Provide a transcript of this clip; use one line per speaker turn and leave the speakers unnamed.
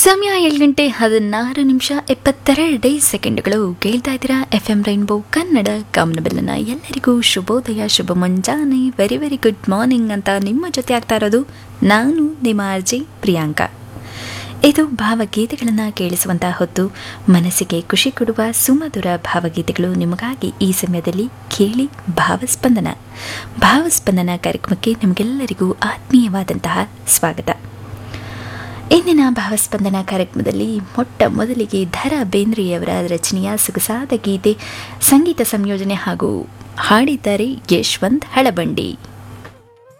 ಸಮಯ ಏಳು ಗಂಟೆ ಹದಿನಾರು ನಿಮಿಷ ಎಪ್ಪತ್ತೆರಡು ಸೆಕೆಂಡ್ಗಳು ಕೇಳ್ತಾ ಇದ್ದೀರಾ ಎಫ್ ಎಂ ರೈನ್ಬೋ ಕನ್ನಡ ಕಾಮನಬೆಲ್ಲನ ಎಲ್ಲರಿಗೂ ಶುಭೋದಯ ಶುಭ ಮುಂಜಾನೆ ವೆರಿ ವೆರಿ ಗುಡ್ ಮಾರ್ನಿಂಗ್ ಅಂತ ನಿಮ್ಮ ಜೊತೆ ಆಗ್ತಾ ಇರೋದು ನಾನು ನಿಮ್ಮ ಅರ್ಜಿ ಪ್ರಿಯಾಂಕಾ ಇದು ಭಾವಗೀತೆಗಳನ್ನು ಕೇಳಿಸುವಂತಹ ಹೊತ್ತು ಮನಸ್ಸಿಗೆ ಖುಷಿ ಕೊಡುವ ಸುಮಧುರ ಭಾವಗೀತೆಗಳು ನಿಮಗಾಗಿ ಈ ಸಮಯದಲ್ಲಿ ಕೇಳಿ ಭಾವಸ್ಪಂದನ ಭಾವಸ್ಪಂದನ ಕಾರ್ಯಕ್ರಮಕ್ಕೆ ನಿಮಗೆಲ್ಲರಿಗೂ ಆತ್ಮೀಯವಾದಂತಹ ಸ್ವಾಗತ ಇಂದಿನ ಭಾವಸ್ಪಂದನ ಕಾರ್ಯಕ್ರಮದಲ್ಲಿ ಮೊಟ್ಟ ಮೊದಲಿಗೆ ಧರ ಬೇಂದ್ರೆಯವರ ರಚನೆಯ ಸೊಗಸಾದ ಗೀತೆ ಸಂಗೀತ ಸಂಯೋಜನೆ ಹಾಗೂ ಹಾಡಿದ್ದಾರೆ ಯಶವಂತ್ ಹಳಬಂಡಿ